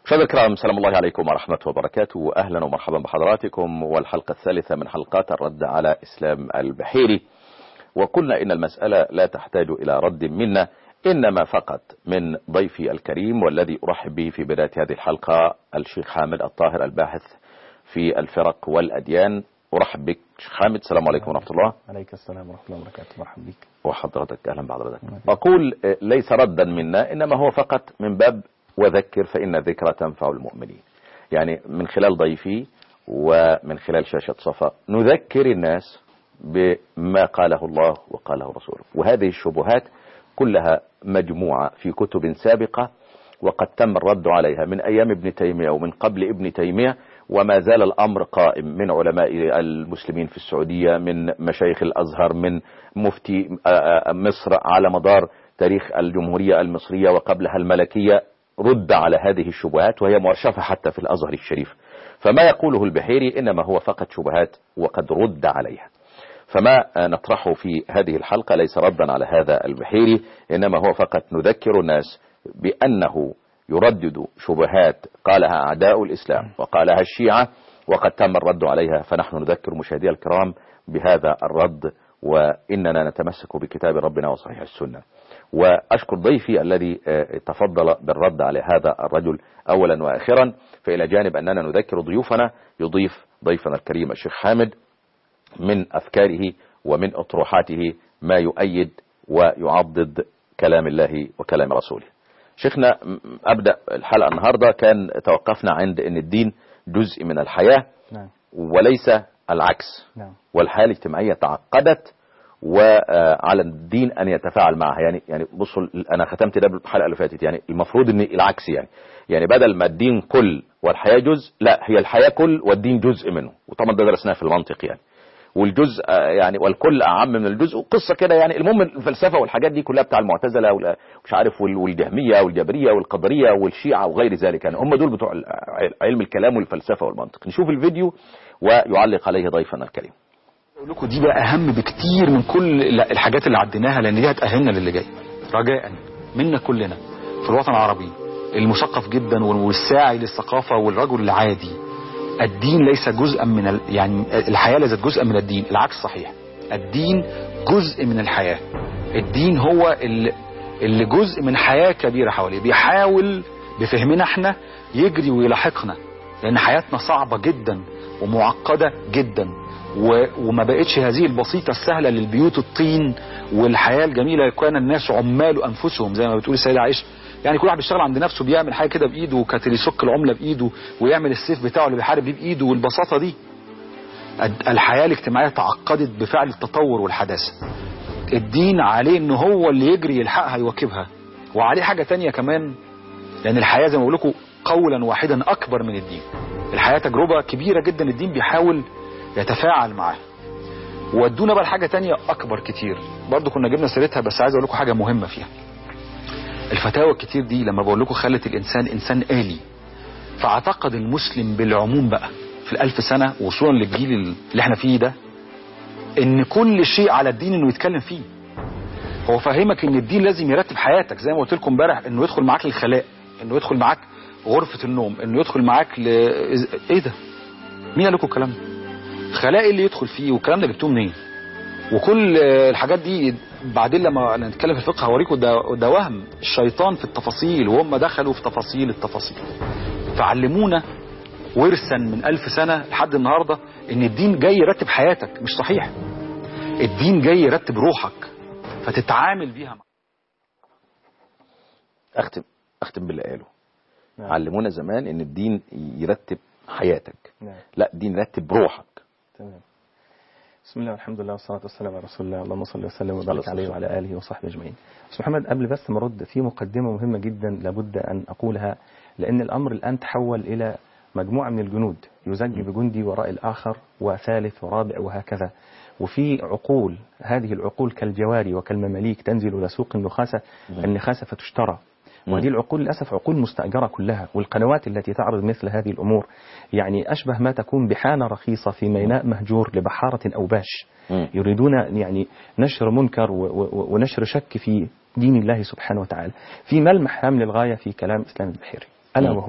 مشاهدينا الكرام سلام الله عليكم ورحمة وبركاته أهلا ومرحبا بحضراتكم والحلقة الثالثة من حلقات الرد على إسلام البحيري وقلنا إن المسألة لا تحتاج إلى رد منا إنما فقط من ضيفي الكريم والذي أرحب به في بداية هذه الحلقة الشيخ حامد الطاهر الباحث في الفرق والأديان أرحب بك شيخ حامد السلام عليكم ورحمة الله عليك السلام ورحمة الله وبركاته مرحبا بك وحضرتك أهلا بحضرتك أقول ليس ردا منا إنما هو فقط من باب وذكر فإن الذكرى تنفع المؤمنين يعني من خلال ضيفي ومن خلال شاشة صفا نذكر الناس بما قاله الله وقاله رسوله وهذه الشبهات كلها مجموعة في كتب سابقة وقد تم الرد عليها من أيام ابن تيمية ومن قبل ابن تيمية وما زال الأمر قائم من علماء المسلمين في السعودية من مشايخ الأزهر من مفتي مصر على مدار تاريخ الجمهورية المصرية وقبلها الملكية رد على هذه الشبهات وهي مرشفة حتى في الأزهر الشريف فما يقوله البحيري إنما هو فقط شبهات وقد رد عليها فما نطرحه في هذه الحلقة ليس ردا على هذا البحيري إنما هو فقط نذكر الناس بأنه يردد شبهات قالها أعداء الإسلام وقالها الشيعة وقد تم الرد عليها فنحن نذكر مشاهدي الكرام بهذا الرد وإننا نتمسك بكتاب ربنا وصحيح السنة وأشكر ضيفي الذي تفضل بالرد على هذا الرجل أولا وآخرا فإلى جانب أننا نذكر ضيوفنا يضيف ضيفنا الكريم الشيخ حامد من أفكاره ومن أطروحاته ما يؤيد ويعضد كلام الله وكلام رسوله شيخنا أبدأ الحلقة النهاردة كان توقفنا عند أن الدين جزء من الحياة نعم وليس العكس نعم والحياة الاجتماعية تعقدت وعلى الدين أن يتفاعل معها يعني يعني بصوا أنا ختمت ده بالحلقة اللي فاتت يعني المفروض أن العكس يعني يعني بدل ما الدين كل والحياة جزء لا هي الحياة كل والدين جزء منه وطبعا ده درسناه في المنطق يعني والجزء يعني والكل اعم من الجزء قصه كده يعني المهم الفلسفه والحاجات دي كلها بتاع المعتزله ومش عارف والجهميه والجبريه والقدريه والشيعه وغير ذلك يعني هم دول بتوع علم الكلام والفلسفه والمنطق نشوف الفيديو ويعلق عليه ضيفنا الكريم اقول لكم دي بقى اهم بكتير من كل الحاجات اللي عديناها لان دي هتاهلنا للي جاي رجاء منا كلنا في الوطن العربي المثقف جدا والساعي للثقافه والرجل العادي الدين ليس جزءا من ال... يعني الحياة ليست جزءا من الدين العكس صحيح الدين جزء من الحياة الدين هو اللي, اللي جزء من حياة كبيرة حواليه بيحاول بفهمنا احنا يجري ويلاحقنا لان حياتنا صعبة جدا ومعقدة جدا و... وما بقتش هذه البسيطة السهلة للبيوت الطين والحياة الجميلة كان الناس عمال انفسهم زي ما بتقول السيدة عائشة يعني كل واحد بيشتغل عند نفسه بيعمل حاجه كده بايده وكاتل يسك العمله بايده ويعمل السيف بتاعه اللي بيحارب بيه بايده والبساطه دي الحياه الاجتماعيه تعقدت بفعل التطور والحداثه الدين عليه ان هو اللي يجري يلحقها يواكبها وعليه حاجه تانية كمان لان الحياه زي ما بقول لكم قولا واحدا اكبر من الدين الحياه تجربه كبيره جدا الدين بيحاول يتفاعل معاها ودونا بقى لحاجه تانية اكبر كتير برضو كنا جبنا سيرتها بس عايز اقول لكم حاجه مهمه فيها الفتاوى الكتير دي لما بقول لكم خلت الانسان انسان آلي فاعتقد المسلم بالعموم بقى في الالف سنة وصولا للجيل اللي احنا فيه ده ان كل شيء على الدين انه يتكلم فيه هو فاهمك ان الدين لازم يرتب حياتك زي ما قلت لكم امبارح انه يدخل معاك للخلاء انه يدخل معاك غرفة النوم انه يدخل معاك ل... ايه ده مين قال لكم الكلام ده خلاء اللي يدخل فيه والكلام ده جبتوه منين وكل الحاجات دي بعدين لما نتكلم في الفقه هوريكم ده, ده وهم الشيطان في التفاصيل وهم دخلوا في تفاصيل التفاصيل فعلمونا ورثا من ألف سنة لحد النهاردة ان الدين جاي يرتب حياتك مش صحيح الدين جاي يرتب روحك فتتعامل بيها مع اختم اختم باللي قاله نعم. علمونا زمان ان الدين يرتب حياتك نعم. لا الدين يرتب روحك تمام بسم الله والحمد لله والصلاة والسلام على رسول الله اللهم صل وسلم وبارك عليه وعلى آله وصحبه أجمعين بس محمد قبل بس ما أرد في مقدمة مهمة جدا لابد أن أقولها لأن الأمر الآن تحول إلى مجموعة من الجنود يزج بجندي وراء الآخر وثالث ورابع وهكذا وفي عقول هذه العقول كالجواري وكالمماليك تنزل إلى سوق النخاسة النخاسة فتشترى وهذه العقول للأسف عقول مستأجرة كلها والقنوات التي تعرض مثل هذه الأمور يعني أشبه ما تكون بحانة رخيصة في ميناء مهجور لبحارة أوباش مم. يريدون يعني نشر منكر و- و- ونشر شك في دين الله سبحانه وتعالى في ملمح هام للغاية في كلام إسلام البحيري ألا مم. وهو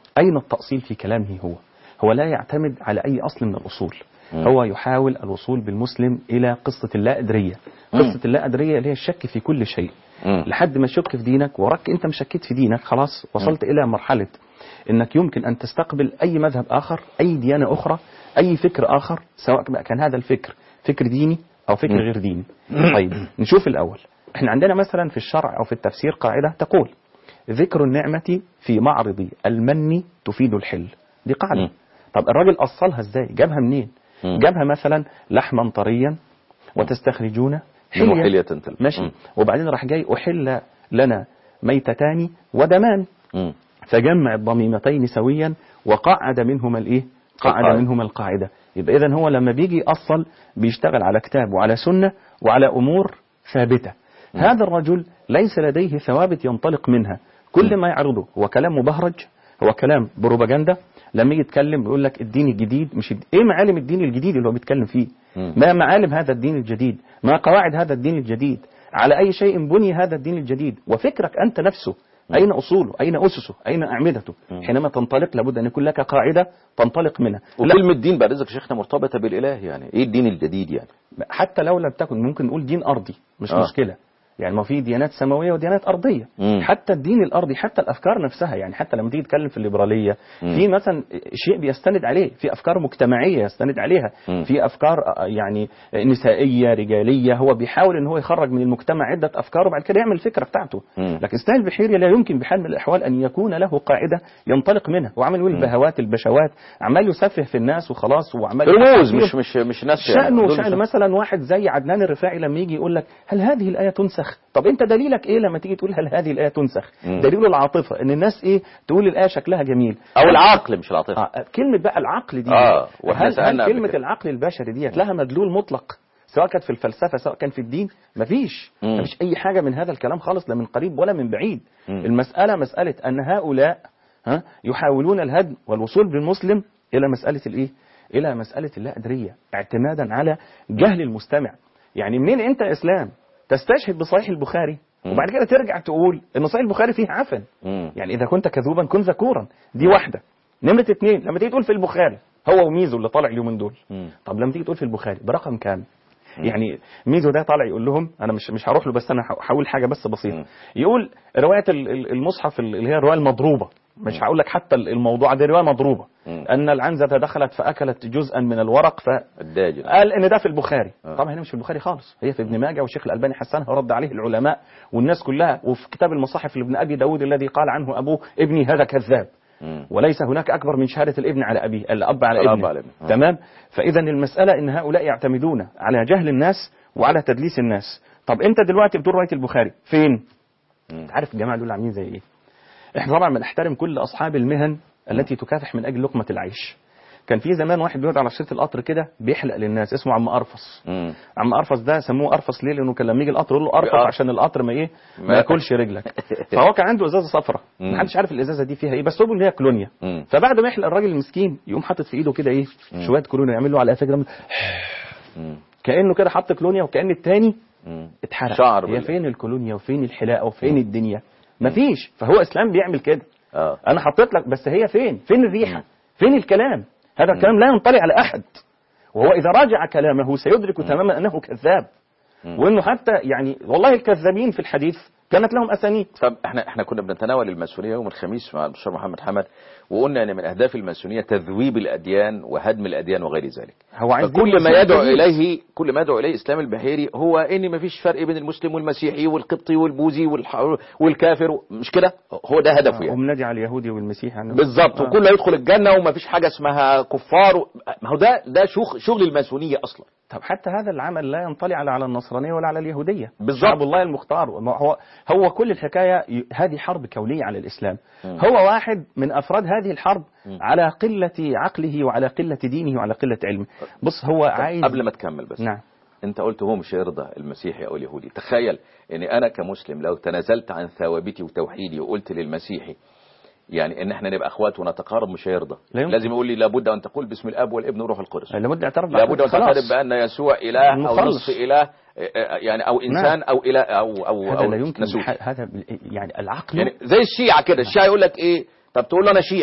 أين التأصيل في كلامه هو هو لا يعتمد على أي أصل من الأصول مم. هو يحاول الوصول بالمسلم إلى قصة اللا أدرية مم. قصة اللا أدرية اللي هي الشك في كل شيء مم. لحد ما تشك في دينك وراك أنت مشكيت في دينك خلاص وصلت إلى مرحلة أنك يمكن أن تستقبل أي مذهب آخر أي ديانة أخرى أي فكر آخر سواء بقى كان هذا الفكر فكر ديني أو فكر مم. غير ديني طيب نشوف الأول احنا عندنا مثلا في الشرع أو في التفسير قاعدة تقول ذكر النعمة في معرض المن تفيد الحل دي قاعدة مم. طب الراجل أصلها ازاي جابها منين مم. جابها مثلا لحما طريا وتستخرجون منه حلية حلية تلف ماشي مم. وبعدين راح جاي أحل لنا ميتتان ودمان مم. فجمع الضميمتين سويا وقعد منهما الايه قعد القاعدة. منهما القاعدة يبقى إذا هو لما بيجي يأصل بيشتغل على كتاب وعلى سنة وعلى أمور ثابتة هذا الرجل ليس لديه ثوابت ينطلق منها كل ما يعرضه هو كلام مبهرج هو كلام بروباجندا لما يجي يتكلم بيقول لك الدين الجديد مش الد... ايه معالم الدين الجديد اللي هو بيتكلم فيه مم. ما معالم هذا الدين الجديد ما قواعد هذا الدين الجديد على أي شيء بني هذا الدين الجديد وفكرك أنت نفسه أين أصوله أين أسسه أين أعمدته حينما تنطلق لابد أن يكون لك قاعدة تنطلق منها لا وكلمة دين بعد إذنك يا شيخنا مرتبطة بالإله يعني إيه الدين الجديد يعني حتى لو لم تكن ممكن نقول دين أرضي مش آه. مشكلة يعني ما في ديانات سماوية وديانات أرضية مم. حتى الدين الأرضي حتى الأفكار نفسها يعني حتى لما تيجي تتكلم في الليبرالية مم. في مثلا شيء بيستند عليه في أفكار مجتمعية يستند عليها مم. في أفكار آه، يعني نسائية رجالية هو بيحاول إن هو يخرج من المجتمع عدة أفكار وبعد كده يعمل الفكرة بتاعته مم. لكن ستايل البحيري لا يمكن بحال من الأحوال أن يكون له قاعدة ينطلق منها وعمل يقول البهوات البشوات عمال يسفه في الناس وخلاص وعمال رموز يحكي مش مش مش ناس يعني. شأنه دول شأن مش- مثلا واحد زي عدنان الرفاعي لما يجي يقول لك هل هذه الآية تنسخ؟ طب أنت دليلك إيه لما تيجي تقول هل هذه الآية تنسخ؟ مم. دليل العاطفة إن الناس إيه تقول الآية شكلها جميل أو العقل مش العاطفة آه كلمة بقى العقل دي آه، وإحنا هل, سألنا هل قبل كلمة كده. العقل البشري ديت لها مدلول مطلق سواء كانت في الفلسفة سواء كان في الدين مفيش مم. مفيش أي حاجة من هذا الكلام خالص لا من قريب ولا من بعيد مم. المسألة مسألة أن هؤلاء ها يحاولون الهدم والوصول بالمسلم إلى مسألة الإيه؟ إلى مسألة اللا أدرية اعتمادا على جهل المستمع يعني منين أنت يا إسلام تستشهد بصحيح البخاري مم. وبعد كده ترجع تقول ان صحيح البخاري فيه عفن مم. يعني اذا كنت كذوبا كن ذكورا دي واحده نمره اثنين لما تيجي تقول في البخاري هو وميزو اللي طالع اليومين دول مم. طب لما تيجي تقول في البخاري برقم كام يعني ميزو ده طالع يقول لهم انا مش مش هروح له بس انا هقول حاجه بس بسيطه مم. يقول روايه ال- ال- المصحف اللي هي الروايه المضروبه مش هقول لك حتى الموضوع ده روايه مضروبه مم. ان العنزه دخلت فاكلت جزءا من الورق ف الداجل قال ان ده في البخاري آه. طبعا هنا مش في البخاري خالص هي في ابن ماجه والشيخ الالباني حسنها ورد عليه العلماء والناس كلها وفي كتاب المصاحف لابن ابي داود الذي قال عنه ابوه ابني هذا كذاب مم. وليس هناك اكبر من شهاده الابن على ابيه الاب على الأب ابنه على ابنه. آه. تمام فاذا المساله ان هؤلاء يعتمدون على جهل الناس وعلى تدليس الناس طب انت دلوقتي بتقول روايه البخاري فين مم. انت عارف الجماعه دول عاملين زي ايه احنا طبعا بنحترم كل اصحاب المهن التي تكافح من اجل لقمه العيش كان في زمان واحد بيقعد على شريط القطر كده بيحلق للناس اسمه عم ارفص مم. عم ارفص ده سموه ارفص ليه لانه كان لما يجي القطر يقول له ارفص آه. عشان القطر ما ايه ما ما- ياكلش رجلك فهو كان عنده ازازه صفراء مم. محدش عارف الازازه دي فيها ايه بس هو بيقول ان هي كولونيا مم. فبعد ما يحلق الراجل المسكين يقوم حاطط في ايده كده ايه شويه كولونيا يعمل له على قفاه كده مم. كانه كده حط كولونيا وكان التاني مم. اتحرق شعر هي بال- فين الكولونيا وفين الحلاقه وفين الدنيا مفيش فهو اسلام بيعمل كده اه انا حطيت لك بس هي فين فين الريحه فين الكلام هذا الكلام لا ينطلي على احد وهو اذا راجع كلامه سيدرك تماما انه كذاب وانه حتى يعني والله الكذابين في الحديث كانت لهم اسانيد طب احنا احنا كنا بنتناول الماسونيه يوم الخميس مع الدكتور محمد حمد وقلنا ان من اهداف الماسونيه تذويب الاديان وهدم الاديان وغير ذلك هو عايز فكل يجيب ما مسؤول يدعو جديد. اليه كل ما يدعو اليه اسلام البحيري هو ان ما فيش فرق بين المسلم والمسيحي والقبطي والبوذي والح- والكافر مش كده هو ده هدفه يعني ومنادي على اليهودي والمسيحي عنه بالظبط آه. وكله يدخل الجنه وما فيش حاجه اسمها كفار و... ما هو ده ده شغل شغل الماسونيه اصلا طب حتى هذا العمل لا ينطلي على على النصرانيه ولا على اليهوديه بالظبط. شعب الله المختار ما هو هو كل الحكايه ي- هذه حرب كونيه على الاسلام مم. هو واحد من افراد هذه الحرب على قله عقله وعلى قله دينه وعلى قله علمه بص هو عايز قبل ما تكمل بس نعم انت قلت هو مش هيرضى المسيحي او اليهودي تخيل ان انا كمسلم لو تنازلت عن ثوابتي وتوحيدي وقلت للمسيحي يعني ان احنا نبقى اخوات ونتقارب مش هيرضى لا يمكن. لازم يقول لي لابد ان تقول باسم الاب والابن وروح القدس لابد اعتراف لابد ان خلاص. تعترف بان يسوع اله او المخلص. نصف اله اه، اه، يعني او انسان او اله او او هذا او لا يمكن نسوج ح- هذا يعني العقل يعني زي الشيعة كده الشيعة يقول لك ايه طب تقول له انا شيعي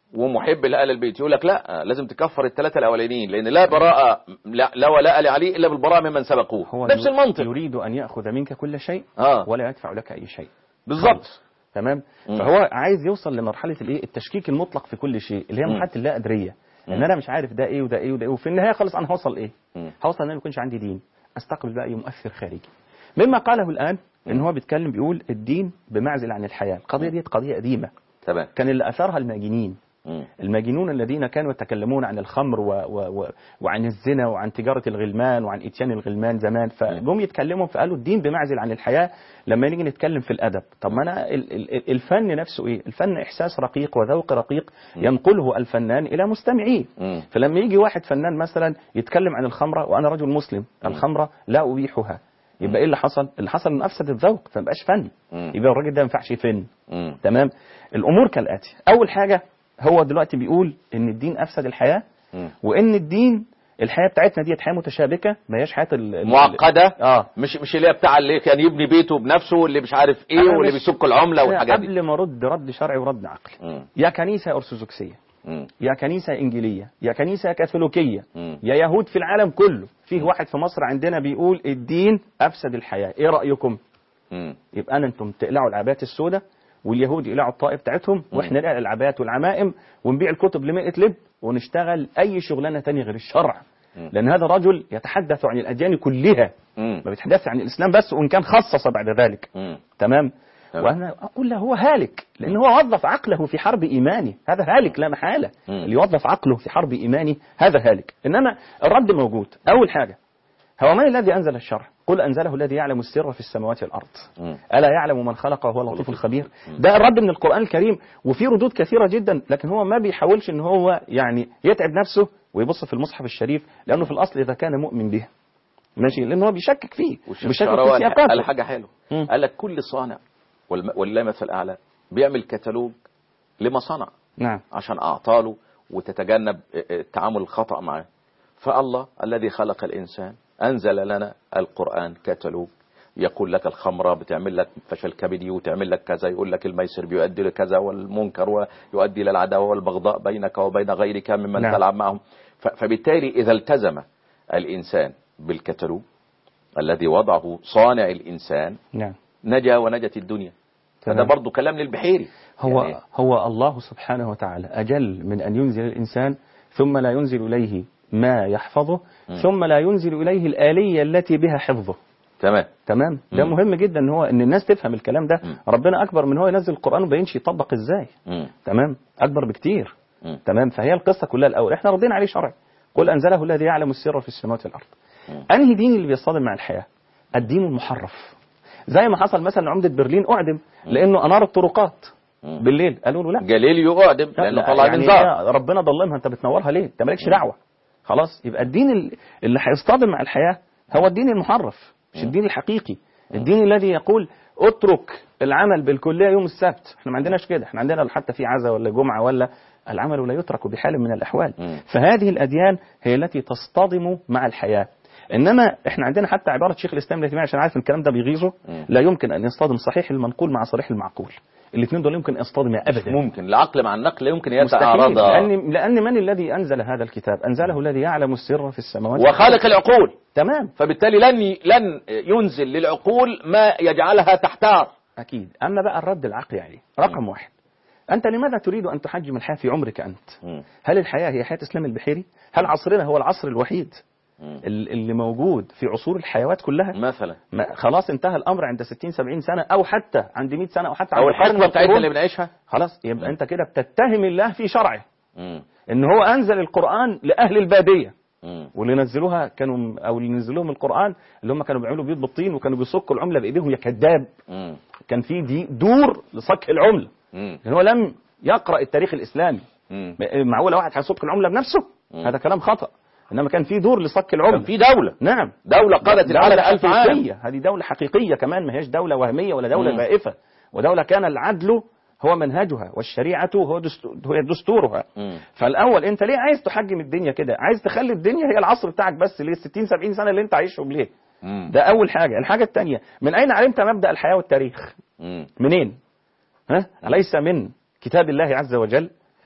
ومحب لآل البيت يقول لك لا لازم تكفر الثلاثة الأولانيين لأن لا براءة لا, لا ولاء لعلي إلا بالبراءة ممن سبقوه هو نفس يو- المنطق يريد أن يأخذ منك كل شيء آه ولا يدفع لك أي شيء بالظبط تمام مم. فهو عايز يوصل لمرحله الايه التشكيك المطلق في كل شيء اللي هي مم. مرحله اللا ادريه ان مم. انا مش عارف ده ايه وده ايه وده ايه وفي النهايه خالص انا هوصل ايه مم. هوصل ان انا ما يكونش عندي دين استقبل بقى اي مؤثر خارجي مما قاله الان ان هو بيتكلم بيقول الدين بمعزل عن الحياه القضيه دي قضيه قديمه تمام كان اللي اثارها الماجنين مم. الماجنون الذين كانوا يتكلمون عن الخمر و و و وعن الزنا وعن تجارة الغلمان وعن إتيان الغلمان زمان فجم يتكلموا فقالوا الدين بمعزل عن الحياة لما نيجي نتكلم في الأدب طب ما أنا ال- ال- الفن نفسه إيه الفن إحساس رقيق وذوق رقيق ينقله الفنان إلى مستمعيه مم. فلما يجي واحد فنان مثلا يتكلم عن الخمرة وأنا رجل مسلم الخمرة لا أبيحها يبقى إيه اللي حصل؟ اللي حصل إن أفسد الذوق فمبقاش فن مم. يبقى الراجل ده ما ينفعش يفن مم. تمام الامور كالاتي اول حاجه هو دلوقتي بيقول ان الدين افسد الحياه مم. وان الدين الحياه بتاعتنا ديت حياه متشابكه ما هياش حياه ال- ال- معقدة اه مش مش اللي هي بتاع اللي كان يبني بيته بنفسه واللي مش عارف ايه أنا واللي مش- بيسك العملة أنا والحاجات دي قبل ما ارد رد شرعي ورد عقلي مم. يا كنيسه ارثوذكسيه مم. يا كنيسه انجيليه يا كنيسه كاثوليكيه مم. يا يهود في العالم كله فيه واحد في مصر عندنا بيقول الدين افسد الحياه ايه رايكم مم. يبقى انا انتم تقلعوا العبايات السوداء واليهود يقلعوا الطائف بتاعتهم واحنا نقلع العبايات والعمائم ونبيع الكتب لمئة لب ونشتغل اي شغلانه تانية غير الشرع مم. لان هذا رجل يتحدث عن الاديان كلها مم. ما بيتحدث عن الاسلام بس وان كان خصص بعد ذلك مم. تمام تمام. وانا اقول له هو هالك لان هو وظف عقله في حرب ايماني هذا هالك لا محاله مم. اللي يوظف عقله في حرب ايماني هذا هالك انما الرد موجود اول حاجه هو من الذي انزل الشرع قل انزله الذي يعلم السر في السماوات والارض مم. الا يعلم من خلق وهو اللطيف الخبير ده الرد من القران الكريم وفي ردود كثيره جدا لكن هو ما بيحاولش ان هو يعني يتعب نفسه ويبص في المصحف الشريف لانه في الاصل اذا كان مؤمن به ماشي لان هو بيشكك فيه والشيخ بيشكك في شعراوي قال سياقاته حاجة حلوة مم. قال لك كل صانع والم- ولله مثل الأعلى بيعمل كتالوج لما صنع نعم عشان أعطاله وتتجنب التعامل الخطأ معاه فالله الذي خلق الإنسان أنزل لنا القرآن كتالوج يقول لك الخمرة بتعمل لك فشل كبدي وتعمل لك كذا يقول لك الميسر بيؤدي لكذا والمنكر ويؤدي إلى العداوة والبغضاء بينك وبين غيرك ممن نعم. تلعب معهم ف- فبالتالي إذا التزم الإنسان بالكتالوج الذي وضعه صانع الإنسان نعم نجا ونجت الدنيا هذا تمام. برضو كلام للبحيري هو يعني هو الله سبحانه وتعالى أجل من أن ينزل الإنسان ثم لا ينزل إليه ما يحفظه ثم لا ينزل إليه الآلية التي بها حفظه تمام تمام ده مم. مهم جدا ان هو ان الناس تفهم الكلام ده مم. ربنا اكبر من هو ينزل القران وبينش يطبق ازاي مم. تمام اكبر بكتير مم. تمام فهي القصه كلها الاول احنا راضيين عليه شرعي قل انزله الذي يعلم السر في السماوات والارض مم. انهي دين اللي بيصطدم مع الحياه الدين المحرف زي ما حصل مثلا عمده برلين اعدم لانه انار الطرقات مم. بالليل قالوا له لا جاليليو أعدم لا، لأنه لا، طلع يعني منظار هي ربنا ضلمها انت بتنورها ليه انت مالكش دعوه خلاص يبقى الدين ال- اللي هيصطدم مع الحياه هو الدين المحرف مش الدين الحقيقي الدين الذي يقول اترك العمل بالكليه يوم السبت احنا ما عندناش كده احنا عندنا حتى في عزا ولا جمعه ولا العمل لا يترك بحال من الاحوال مم. فهذه الاديان هي التي تصطدم مع الحياه انما احنا عندنا حتى عباره شيخ الاسلام التيميه عشان عارف إن الكلام ده بيغيظه مم. لا يمكن ان يصطدم صحيح المنقول مع صريح المعقول الاثنين دول يمكن يصطدم ابدا ممكن العقل مع النقل يمكن مستحيل يتعارضا لأن لأن من الذي أنزل هذا الكتاب؟ أنزله الذي يعلم السر في السماوات وخالق العقول تمام فبالتالي لن ي- لن ينزل للعقول ما يجعلها تحتار أكيد أما بقى الرد العقلي عليه رقم واحد أنت لماذا تريد أن تحجم الحياة في عمرك أنت؟ مم. هل الحياة هي حياة إسلام البحيري؟ هل عصرنا هو العصر الوحيد مم. ال- اللي موجود في عصور الحيوات كلها؟ مثلا ما خلاص انتهى الأمر عند 60 70 سنة أو حتى عند 100 سنة أو حتى او عند قرن من الحقبه بتاعتنا القرون. اللي بنعيشها خلاص يبقى أنت كده بتتهم الله في شرعه مم. إن هو أنزل القرآن لأهل البادية مم. واللي نزلوها كانوا او اللي نزلوهم القران اللي هم كانوا بيعملوا بيض بالطين وكانوا بيصكوا العمله بايديهم يا كذاب مم. كان في دي دور لصك العمله مم. لان هو لم يقرا التاريخ الاسلامي مم. معقوله واحد هيصك العمله بنفسه مم. هذا كلام خطا انما كان في دور لصك كان العمله في دوله نعم دوله قادت العالم دولة ألف عام حقيقية هذه دولة حقيقية كمان ما هيش دولة وهمية ولا دولة مم. بائفة ودولة كان العدل هو منهجها والشريعة هو دستور هي دستورها مم. فالاول انت ليه عايز تحجم الدنيا كده عايز تخلي الدنيا هي العصر بتاعك بس ليه 60 70 سنه اللي انت عايشهم ليه مم. ده اول حاجه الحاجه الثانيه من اين علمت مبدا الحياه والتاريخ مم. منين ها اليس من كتاب الله عز وجل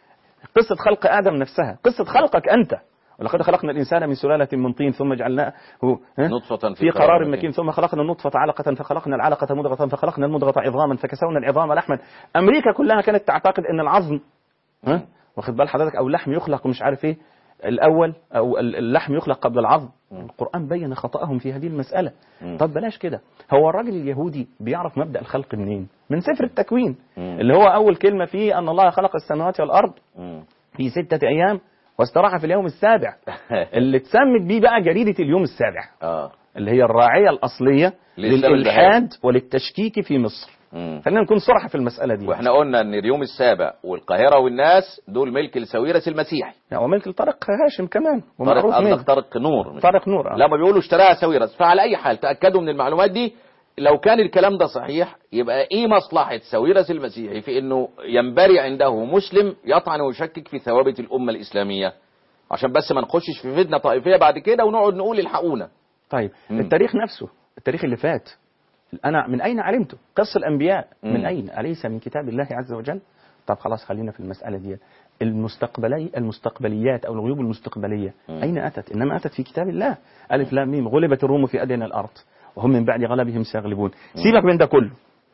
قصة خلق آدم نفسها قصة خلقك أنت ولقد خلقنا الإنسان من سلالة من طين ثم جعلناه ها؟ نطفة في قرار مكين ثم خلقنا النطفة علقة فخلقنا العلقة مضغة فخلقنا المضغة عظاما فكسونا العظام لحما أمريكا كلها كانت تعتقد أن العظم ها واخد بال حضرتك أو اللحم يخلق مش عارف إيه الأول أو ال- اللحم يخلق قبل العظم القرآن بين خطأهم في هذه المسألة مم. طب بلاش كده هو الراجل اليهودي بيعرف مبدأ الخلق منين من سفر التكوين مم. اللي هو أول كلمة فيه أن الله خلق السماوات والأرض مم. في ستة أيام واستراح في اليوم السابع اللي اتسمت بيه بقى جريدة اليوم السابع اه اللي هي الراعية الأصلية لإسلام للإلحاد وللتشكيك في مصر مم. خلينا نكون صراحة في المسألة دي واحنا قلنا ان اليوم السابع والقاهرة والناس دول ملك الساويرس المسيحي يعني وملك طارق هاشم كمان طارق ومعروف قصدك مين طارق نور مش طارق نور آه. لما بيقولوا اشتراها ساويرس فعلى اي حال تاكدوا من المعلومات دي لو كان الكلام ده صحيح يبقى ايه مصلحه ساويرس المسيحي في انه ينبري عنده مسلم يطعن ويشكك في ثوابت الامه الاسلاميه عشان بس ما نخشش في فتنه طائفيه بعد كده ونقعد نقول الحقونا طيب مم. التاريخ نفسه التاريخ اللي فات أنا من أين علمته قص الأنبياء من مم. أين أليس من كتاب الله عز وجل طب خلاص خلينا في المسألة دي المستقبلي المستقبليات أو الغيوب المستقبلية مم. أين أتت إنما أتت في كتاب الله ألف لام ميم غلبت الروم في أدنى الأرض وهم من بعد غلبهم سيغلبون سيبك من ده كله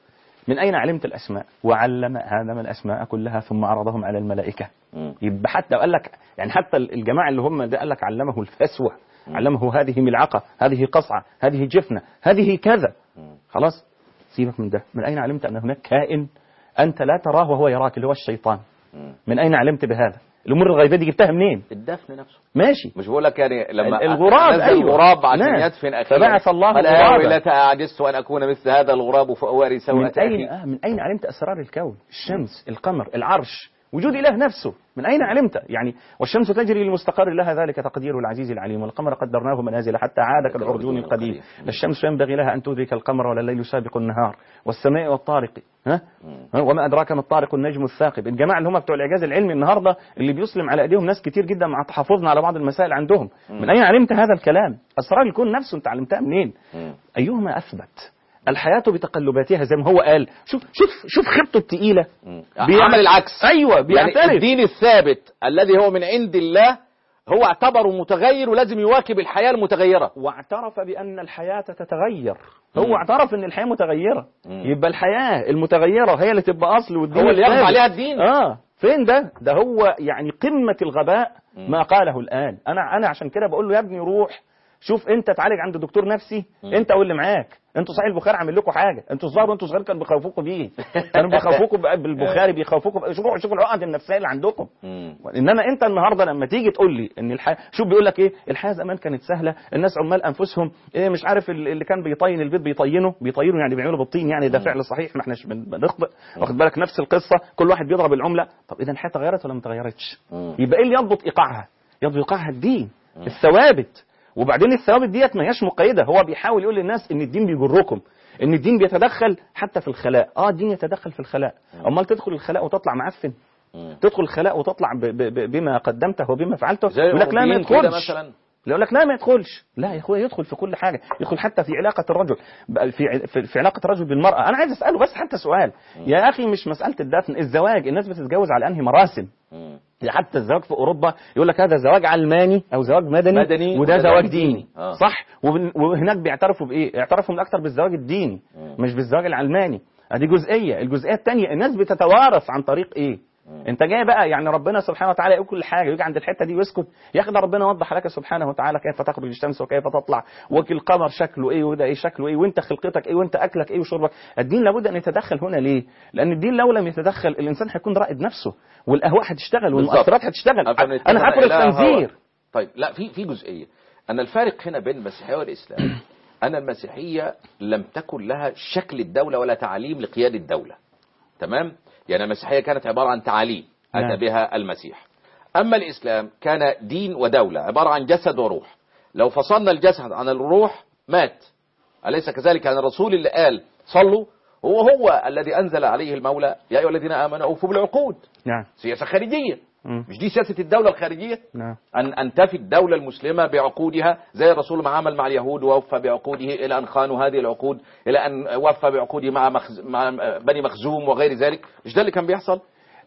من أين علمت الأسماء وعلم آدم الأسماء كلها ثم عرضهم على الملائكة مم. يبقى حتى قال لك يعني حتى الجماعة اللي هم ده قال لك علمه الفسوة علمه هذه ملعقة هذه قصعة هذه جفنة هذه كذا مم. خلاص سيبك من ده من أين علمت أن هناك كائن أنت لا تراه وهو يراك اللي هو الشيطان مم. من أين علمت بهذا الأمور الغيبية دي جبتها منين الدفن نفسه ماشي مش بقول لك يعني لما الغراب، نزل أيوة. الغراب عشان نعم. يدفن اخيه فبعث الله قال غرابا. يا ويلتى اعجزت ان اكون مثل هذا الغراب فاواري سوءة من أين اخي آه من أين علمت أسرار الكون الشمس القمر العرش وجود إله نفسه من أين علمت يعني والشمس تجري لمستقر لها ذلك تقدير العزيز العليم والقمر قدرناه منازل حتى عاد كالعرجون القديم لا الشمس ينبغي لها أن تدرك القمر ولا الليل سابق النهار والسماء والطارق ها؟ ها؟ وما أدراك ما الطارق النجم الثاقب الجماعة اللي هم بتوع الإعجاز العلمي النهاردة اللي بيسلم على أيديهم ناس كتير جدا مع تحفظنا على بعض المسائل عندهم من أين علمت هذا الكلام أسرار الكون نفسه أنت علمتها منين مم. أيهما أثبت الحياة بتقلباتها زي ما هو قال شوف شوف شوف خيبته التقيلة مم. بيعمل- عمل العكس أيوة يعني بيعترف الدين الثابت الذي هو من عند الله هو اعتبره متغير ولازم يواكب الحياة المتغيرة واعترف بأن الحياة تتغير مم. هو اعترف أن الحياة متغيرة مم. يبقى الحياة المتغيرة هي اللي تبقى أصل والدين هو اللي يخضع الثابت. عليها الدين آه فين ده ده هو يعني قمة الغباء مم. ما قاله الآن أنا أنا عشان كده بقول له يا ابني روح شوف انت تعالج عند دكتور نفسي مم. انت واللي معاك انتوا صحيح البخاري عامل لكم حاجه انتوا الظاهر وانتوا صغيرين كانوا بيخوفوكوا بيه كانوا بيخوفوكوا ب- بالبخاري بيخوفوكوا ب- شوفوا شوفوا العقد النفسيه اللي عندكم مم. انما انت النهارده لما تيجي تقول لي ان الحياه شوف بيقول لك ايه الحياه زمان كانت سهله الناس عمال انفسهم إيه مش عارف ال- اللي كان بيطين البيت بيطينه بيطينه يعني بيعملوا بالطين يعني ده فعل صحيح ما احناش بن- بنخطئ واخد بالك نفس القصه كل واحد بيضرب العمله طب اذا الحياه اتغيرت ولا ما اتغيرتش مم. يبقى ايه اللي يضبط ايقاعها يضبط ايقاعها الدين الثوابت وبعدين الثوابت ديت ما هياش مقيده هو بيحاول يقول للناس ان الدين بيجركم ان الدين بيتدخل حتى في الخلاء اه الدين يتدخل في الخلاء امال تدخل الخلاء وتطلع معفن مم. تدخل الخلاء وتطلع ب ب ب بما قدمته وبما فعلته زي يقول لك لا ما الأوروبيين كده يدخلش مثلا يقول لك لا ما يدخلش لا يا اخويا يدخل في كل حاجه يدخل حتى في علاقه الرجل بقى في في, في علاقه الرجل بالمراه انا عايز اساله بس حتى سؤال يا اخي مش مساله الدفن الزواج الناس بتتجوز على انهي مراسم مم. حتى الزواج في اوروبا يقول لك هذا زواج علماني او زواج مدني, مدني وده وده زواج زواج ديني ديني. آه. صح وبن- وهناك بيعترفوا بايه اعترفوا من اكثر بالزواج الديني مم. مش بالزواج العلماني ادي جزئيه الجزئيه الثانيه الناس بتتوارث عن طريق ايه انت جاي بقى يعني ربنا سبحانه وتعالى يقول كل حاجه يجي عند الحته دي ويسكت يا اخي ده ربنا وضح لك سبحانه وتعالى كيف تخرج الشمس وكيف تطلع والقمر شكله ايه وده ايه شكله ايه وانت خلقتك ايه وانت اكلك ايه وشربك الدين لابد ان يتدخل هنا ليه لان الدين لو لم يتدخل الانسان هيكون رائد نفسه والاهواء هتشتغل بالظبط. والمؤثرات هتشتغل عشان انا نتفق هاكل إلى هوا. الخنزير طيب لا في في جزئيه ان الفارق هنا بين المسيحيه والاسلام ان المسيحيه لم تكن لها شكل الدوله ولا تعاليم لقياده الدوله تمام يعني المسيحيه كانت عباره عن تعاليم نعم. اتى بها المسيح اما الاسلام كان دين ودوله عباره عن جسد وروح لو فصلنا الجسد عن الروح مات أليس كذلك يعني الرسول اللي قال صلوا هو هو الذي أنزل عليه المولى يا أيها الذين آمنوا أوفوا بالعقود نعم سياسة خارجية مم. مش دي سياسة الدولة الخارجية نعم أن أن تفي الدولة المسلمة بعقودها زي الرسول ما عمل مع اليهود ووفى بعقوده إلى أن خانوا هذه العقود إلى أن وفى بعقوده مع مخز... مع بني مخزوم وغير ذلك مش ده اللي كان بيحصل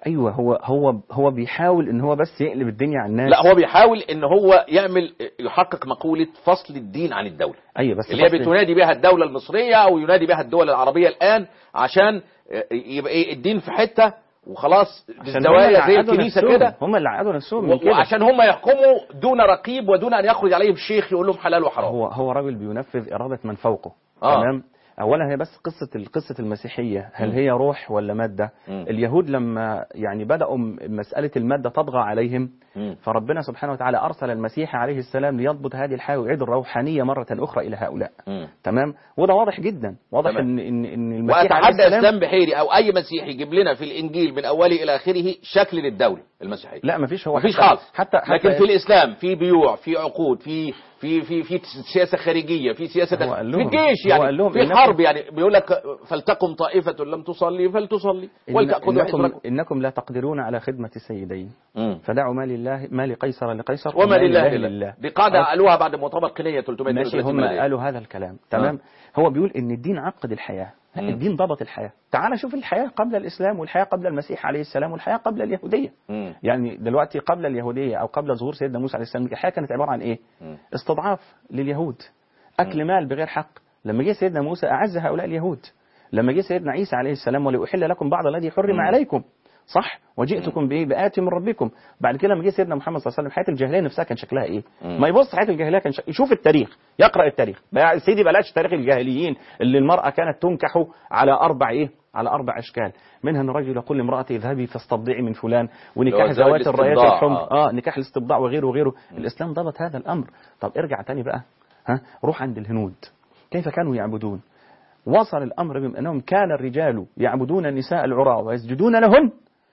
ايوه هو هو هو بيحاول ان هو بس يقلب الدنيا على الناس لا هو بيحاول ان هو يعمل يحقق مقولة فصل الدين عن الدولة ايوه بس اللي هي فصل- بتنادي بها الدولة المصرية او ينادي بها الدول العربية الان عشان يبقى ايه الدين في حتة وخلاص عشان هم الزوايا اللي زي عقدوا الكنيسة نفسهم. كده هم اللي عقدوا نفسهم من و- كده وعشان هم يحكموا دون رقيب ودون ان يخرج عليهم شيخ يقول لهم حلال وحرام هو هو راجل بينفذ إرادة من فوقه آه. تمام اولا هي بس قصه قصه المسيحيه هل مم. هي روح ولا ماده مم. اليهود لما يعني بداوا م- مساله الماده تطغى عليهم مم. فربنا سبحانه وتعالى ارسل المسيح عليه السلام ليضبط هذه الحياه ويعيد الروحانيه مره اخرى الى هؤلاء مم. تمام وده واضح جدا واضح تمام. ان ان ان المسيح عليه واتحدى السلام اسلام بحيري او اي مسيحي يجيب لنا في الانجيل من اوله الى اخره شكل للدوله المسيحيه لا مفيش هو مفيش حتى- خالص حتى, حتى لكن في الاسلام في بيوع في عقود في في في في سياسه خارجيه في سياسه هو قال في لهم- الجيش هو يعني قال لهم في إنكم- حرب يعني بيقول لك فلتقم طائفه لم تصلي فلتصلي إن ولتاخذوا إنكم, حذركم انكم لا تقدرون على خدمه السيدين مم. فدعوا ما لله ما لقيصر لقيصر وما لله لله لله دي قاعده آه. قالوها بعد مؤتمر قنيه 333 ماشي هم مليون. قالوا هذا الكلام تمام هو بيقول ان الدين عقد الحياه مم. الدين ضبط الحياه تعال شوف الحياه قبل الاسلام والحياه قبل المسيح عليه السلام والحياه قبل اليهوديه مم. يعني دلوقتي قبل اليهوديه او قبل ظهور سيدنا موسى عليه السلام الحياه كانت عباره عن ايه مم. استضعاف لليهود اكل مال بغير حق لما جه سيدنا موسى اعز هؤلاء اليهود لما جه سيدنا عيسى عليه السلام ولأحل لكم بعض الذي حرم مم. عليكم صح وجئتكم بايه بآت من ربكم بعد كده لما جه سيدنا محمد صلى الله عليه وسلم حياه الجاهليه نفسها كان شكلها ايه مم. ما يبص حياه الجاهليه كان شك... يشوف التاريخ يقرا التاريخ بقى سيدي بلاش تاريخ الجاهليين اللي المراه كانت تنكح على اربع ايه على اربع اشكال منها ان الرجل يقول لامراته اذهبي فاستبضعي من فلان اللي هو ونكاح زواج ذوات الرايات الاستبضاع، والحمر آه. اه نكاح الاستبضاع وغيره وغيره الاسلام ضبط هذا الامر طب ارجع تاني بقى ها روح عند الهنود كيف كانوا يعبدون وصل الامر بهم انهم كان الرجال يعبدون النساء العراة ويسجدون لهن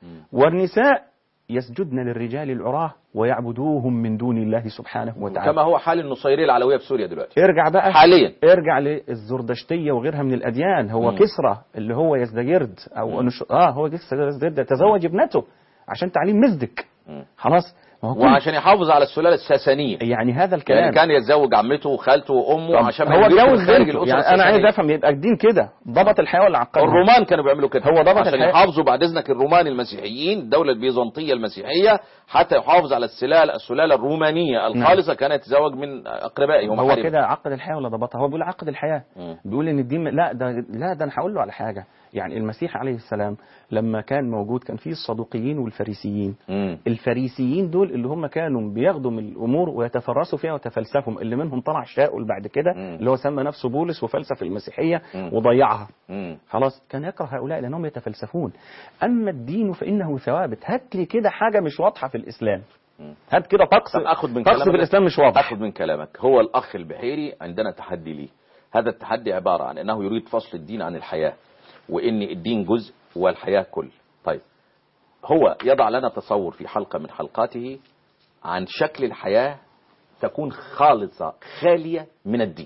والنساء يسجدن للرجال العراة ويعبدوهم من دون الله سبحانه وتعالى كما هو حال النصيريه العلويه في سوريا دلوقتي ارجع بقى حاليا ارجع للزردشتية وغيرها من الأديان هو مم. كسرى اللي هو يزدجرد أو نش... آه هو كسرى يزدجرد تزوج ابنته عشان تعليم مزدك مم. خلاص ما هو كل- وعشان يحافظ على السلاله الساسانيه يعني هذا الكلام يعني كان يتزوج عمته وخالته وامه طب عشان ما هو يجيبش اتجوز خارج بنته الاسره يعني انا عايز الساسانية. افهم يبقى الدين كده ضبط الحياه ولا عقدها الرومان كانوا بيعملوا كده هو ضبط عشان الحياة. يحافظوا بعد اذنك الرومان المسيحيين الدوله البيزنطيه المسيحيه حتى يحافظ على السلاله السلاله الرومانيه الخالصه كان يتزوج من اقربائه هو ومحارمه كده عقد الحياه ولا ضبطها هو بيقول عقد الحياه مم. بيقول ان الدين لا ده لا ده انا هقول له على حاجه يعني المسيح عليه السلام لما كان موجود كان فيه الصدوقيين والفريسيين مم. الفريسيين دول اللي هم كانوا بياخدوا من الامور ويتفرسوا فيها وتفلسفهم اللي منهم طلع شاؤل بعد كده مم. اللي هو سمى نفسه بولس وفلسف المسيحيه مم. وضيعها مم. خلاص كان يكره هؤلاء لانهم يتفلسفون اما الدين فانه ثوابت هات لي كده حاجه مش واضحه في الاسلام مم. هات كده طقس طب اخد من طقس كلامك في الاسلام مش واضح اخد من كلامك هو الاخ البحيري عندنا تحدي ليه هذا التحدي عباره عن انه يريد فصل الدين عن الحياه وان الدين جزء والحياه كل طيب هو يضع لنا تصور في حلقه من حلقاته عن شكل الحياه تكون خالصه خاليه من الدين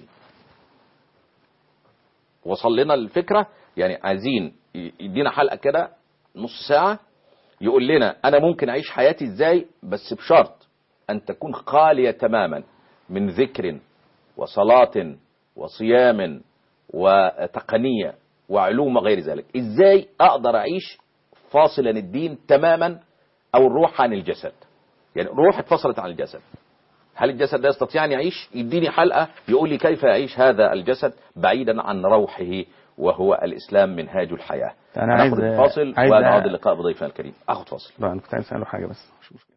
وصل لنا الفكره يعني عايزين ي- يدينا حلقه كده نص ساعه يقول لنا انا ممكن اعيش حياتي ازاي بس بشرط ان تكون خاليه تماما من ذكر وصلاه وصيام وتقنيه وعلوم وغير ذلك ازاي اقدر اعيش فاصلا الدين تماما او الروح عن الجسد يعني الروح اتفصلت عن الجسد هل الجسد لا يستطيع ان يعيش يديني حلقه يقول لي كيف يعيش هذا الجسد بعيدا عن روحه وهو الاسلام منهاج الحياه أنا هناخد عايز- الفاصل عايز- ونعود اللقاء بضيفنا الكريم اخد فاصل لا انا كنت عايز اساله حاجه بس مش مشكله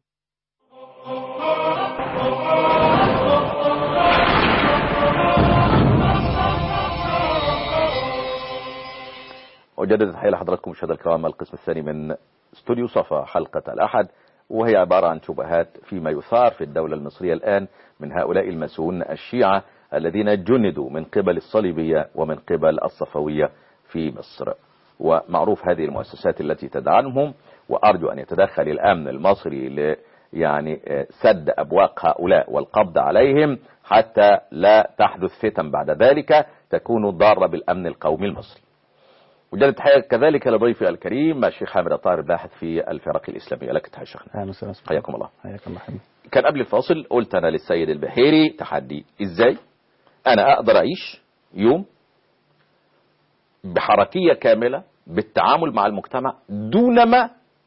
أجدد التحية لحضراتكم مشاهدينا الكرام القسم الثاني من استوديو صفا حلقة الأحد وهي عبارة عن شبهات فيما يثار في الدولة المصرية الآن من هؤلاء المسؤولين الشيعة الذين جندوا من قبل الصليبية ومن قبل الصفوية في مصر ومعروف هذه المؤسسات التي تدعمهم وأرجو أن يتدخل الأمن المصري ل يعني آه، سد أبواق هؤلاء والقبض عليهم حتى لا تحدث فتن بعد ذلك تكون ضارة بالأمن القومي المصري وجدت تحية كذلك لضيفي الكريم الشيخ حامد الطاهر الباحث في الفرق الإسلامية لك تحية شيخنا اهلا وسهلا حياكم الله حياك الله حبيبي كان قبل الفاصل قلت أنا للسيد البحيري تحدي إزاي أنا أقدر أعيش يوم بحركية كاملة بالتعامل مع المجتمع دون ما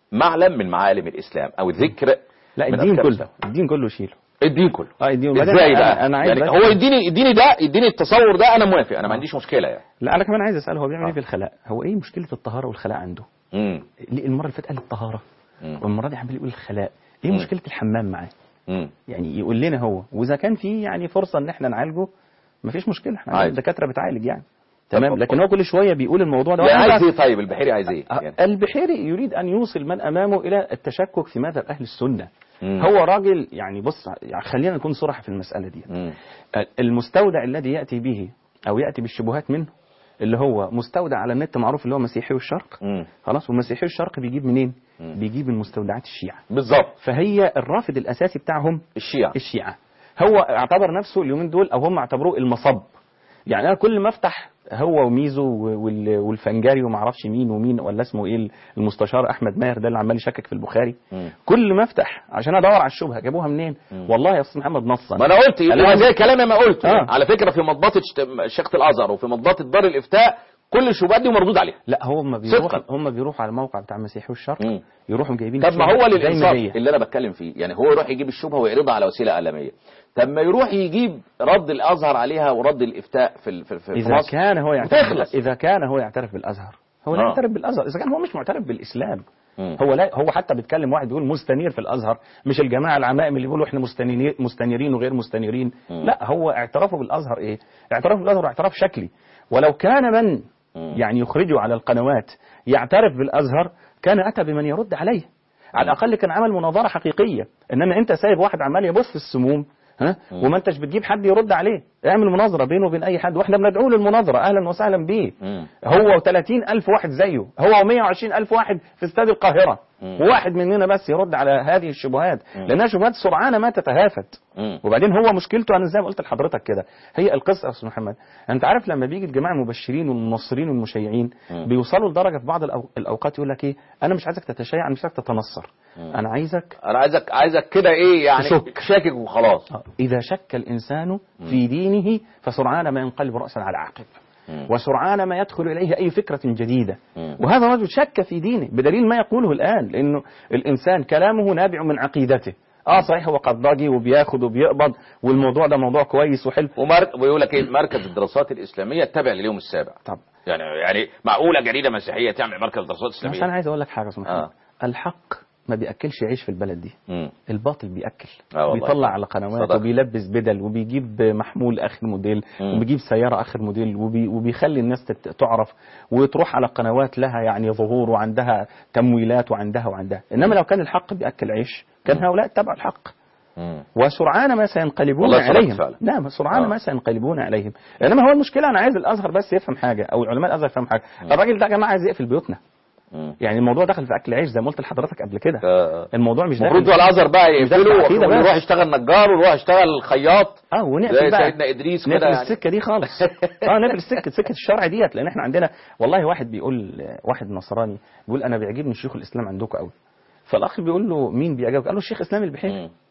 معلم من معالم الاسلام او ذكر لا من الدين أذكار كله الإسلام. الدين كله شيله الدين كله اه الدين وبعدين ازاي أنا- بقى انا عايز يعني بس- هو يديني يديني ده يديني التصور ده انا موافق انا ما عنديش مشكله يعني لا انا كمان عايز اسال هو بيعمل آه. ايه في الخلاء هو ايه مشكله الطهاره والخلاء عنده امم ليه المره اللي فاتت قال الطهاره مم. والمره دي عمال يقول الخلاء ايه مم. مشكله الحمام معاه امم يعني يقول لنا هو واذا كان في يعني فرصه ان احنا نعالجه مفيش مشكله احنا عادي. عندنا دكاتره بتعالج يعني طب- تمام لكن هو كل شويه بيقول الموضوع ده لا وأنا عايز بقى- ايه طيب البحيري عايز ايه يعني البحيري يريد ان يوصل من امامه الى التشكك في مذهب اهل السنه مم. هو راجل يعني بص يعني خلينا نكون صراحه في المساله دي مم. المستودع الذي ياتي به او ياتي بالشبهات منه اللي هو مستودع على النت معروف اللي هو مسيحي الشرق مم. خلاص ومسيحي الشرق بيجيب منين مم. بيجيب من مستودعات الشيعة بالظبط فهي الرافد الاساسي بتاعهم الشيعة الشيعة هو اعتبر نفسه اليومين دول او هم اعتبروه المصب يعني انا كل ما افتح هو وميزو وال- والفنجاري وما اعرفش مين ومين ولا اسمه ايه المستشار احمد ماهر ده اللي عمال يشكك في البخاري مم. كل ما افتح عشان ادور على الشبهه جابوها منين مم. والله يا استاذ محمد نصا ما انا قلت قال يبقى لهم- زي كلامي ما قلت آه. على فكره في مضبطه شت- شيخه الازهر وفي مضبطه دار الافتاء كل الشبهات دي مردود عليها لا هم بيروحوا صدقاً. هم بيروحوا على الموقع بتاع المسيحي والشرق مم. يروحوا جايبين طب ما هو الشبهة زي ما للانصاف هي. اللي انا بتكلم فيه يعني هو يروح يجيب الشبهه ويعرضها على وسيله اعلاميه طب ما يروح يجيب رد الازهر عليها ورد الافتاء في ال- في, في, في اذا مصر كان هو يعترف وتخلص. اذا كان هو يعترف بالازهر هو لا آه. يعترف بالازهر اذا كان هو مش معترف بالاسلام مم. هو لا هو حتى بيتكلم واحد بيقول مستنير في الازهر مش الجماعه العمائم اللي بيقولوا احنا مستنيرين مستنيرين وغير مستنيرين مم. لا هو اعترافه بالازهر ايه اعترافه بالازهر اعتراف شكلي ولو كان من مم. يعني يخرجه على القنوات يعترف بالازهر كان اتى بمن يرد عليه على الاقل كان عمل مناظره حقيقيه انما انت سايب واحد عمال يبص في السموم ها مم. وما انتش بتجيب حد يرد عليه اعمل مناظره بينه وبين اي حد واحنا بندعوه للمناظره اهلا وسهلا بيه مم. هو و30 ألف واحد زيه هو و120 ألف واحد في استاد القاهرة مم. وواحد مننا بس يرد على هذه الشبهات مم. لأنها شبهات سرعان ما تتهافت مم. وبعدين هو مشكلته أنا زي ما قلت لحضرتك كده هي القصة يا أستاذ محمد أنت عارف لما بيجي الجماعة المبشرين والمنصرين والمشيعين مم. بيوصلوا لدرجة في بعض الأو- الأوقات يقول لك إيه أنا مش عايزك تتشيع أنا مش عايزك تتنصر مم. أنا عايزك انا عايزك عايزك كده ايه يعني تشك. شاكك وخلاص آه، إذا شك الإنسان في دينه فسرعان ما ينقلب رأسا على عقب مم. وسرعان ما يدخل إليه أي فكرة جديدة مم. وهذا رجل شك في دينه بدليل ما يقوله الآن لأنه الإنسان كلامه نابع من عقيدته اه صحيح هو قضاجي وبياخد وبيقبض والموضوع ده موضوع كويس وحلو ومر... ويقول لك ايه مركز الدراسات الاسلاميه التابع لليوم السابع طب يعني يعني معقوله جريده مسيحيه تعمل مركز دراسات بس انا اسلاميه عايز اقول لك حاجه اسمها آه. الحق ما بياكلش عيش في البلد دي مم. الباطل بياكل آه والله. بيطلع على قنوات صدق. وبيلبس بدل وبيجيب محمول اخر موديل مم. وبيجيب سياره اخر موديل وبي وبيخلي الناس تت- تعرف وتروح على قنوات لها يعني ظهور وعندها تمويلات وعندها وعندها انما لو كان الحق بياكل عيش كان هؤلاء اتبعوا الحق مم. وسرعان ما سينقلبون والله صدقت عليهم فعلا. نعم سرعان آه. ما سينقلبون عليهم انما هو المشكله انا عايز الازهر بس يفهم حاجه او العلماء الازهر يفهم حاجه الراجل ده يا جماعه عايز يقفل بيوتنا مم. يعني الموضوع دخل في اكل عيش زي ما قلت لحضرتك قبل كده آه. الموضوع مش المفروض داخل بتوع الازهر بقى مش داخل يقفلوا عقيدة بس. ويروح يشتغل نجار ويروح يشتغل خياط اه زي ونقفل بقى سيدنا ادريس نقفل كده يعني السكه دي خالص اه نقفل السكه سكه الشرع ديت لان احنا عندنا والله واحد بيقول واحد نصراني بيقول انا بيعجبني شيوخ الاسلام عندكم قوي فالاخ بيقول له مين بيعجبك قال له الشيخ اسلام البحيري مم.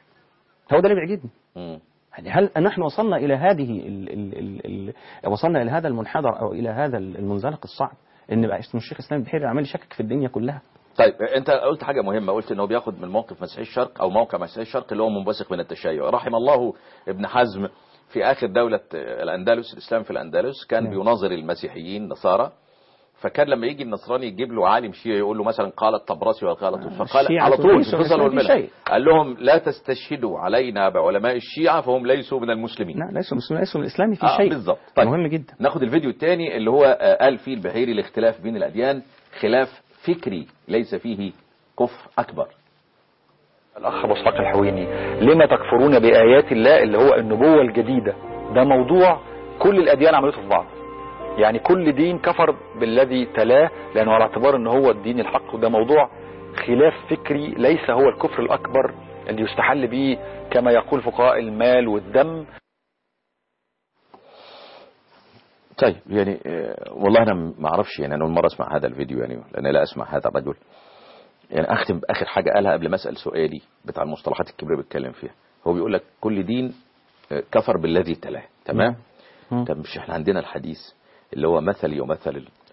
هو ده اللي بيعجبني مم. يعني هل نحن وصلنا الى هذه ال ال ال ال وصلنا الى هذا المنحدر او الى هذا المنزلق الصعب ان بقى اسمه الشيخ اسلام البحيري عمال يشكك في الدنيا كلها طيب انت قلت حاجه مهمه قلت ان هو بياخد من موقف مسيحي الشرق او موقع مسيحي الشرق اللي هو منبثق من التشيع رحم الله ابن حزم في اخر دوله الاندلس الاسلام في الاندلس كان نعم. بيناظر المسيحيين نصارى فكان لما يجي النصراني يجيب له عالم شيعي يقول له مثلا قال الطبرسي وقال فقال الشيعة على طول ليسوا في الفصل من والملح شيء. قال لهم لا تستشهدوا علينا بعلماء الشيعة فهم ليسوا من المسلمين لا ليسوا مسلمين ليسوا من الاسلام في آه، شيء بالظبط. طيب. مهم جدا ناخد الفيديو الثاني اللي هو آه، قال فيه البحيري الاختلاف بين الأديان خلاف فكري ليس فيه كفر أكبر الأخ أبو إسحاق الحويني لما تكفرون بآيات الله اللي هو النبوة الجديدة ده موضوع كل الأديان عملته في بعض يعني كل دين كفر بالذي تلاه لأنه على اعتبار أنه هو الدين الحق وده موضوع خلاف فكري ليس هو الكفر الأكبر اللي يستحل به كما يقول فقهاء المال والدم طيب يعني آه، والله أنا ما أعرفش يعني أنا أول مرة أسمع هذا الفيديو يعني لأن لا أسمع هذا الرجل يعني أختم بآخر حاجة قالها قبل ما أسأل سؤالي بتاع المصطلحات الكبيرة اللي بيتكلم فيها هو بيقول لك كل دين آه، كفر بالذي تلاه تمام مم. طب مش احنا عندنا الحديث اللي هو مثلي ومثل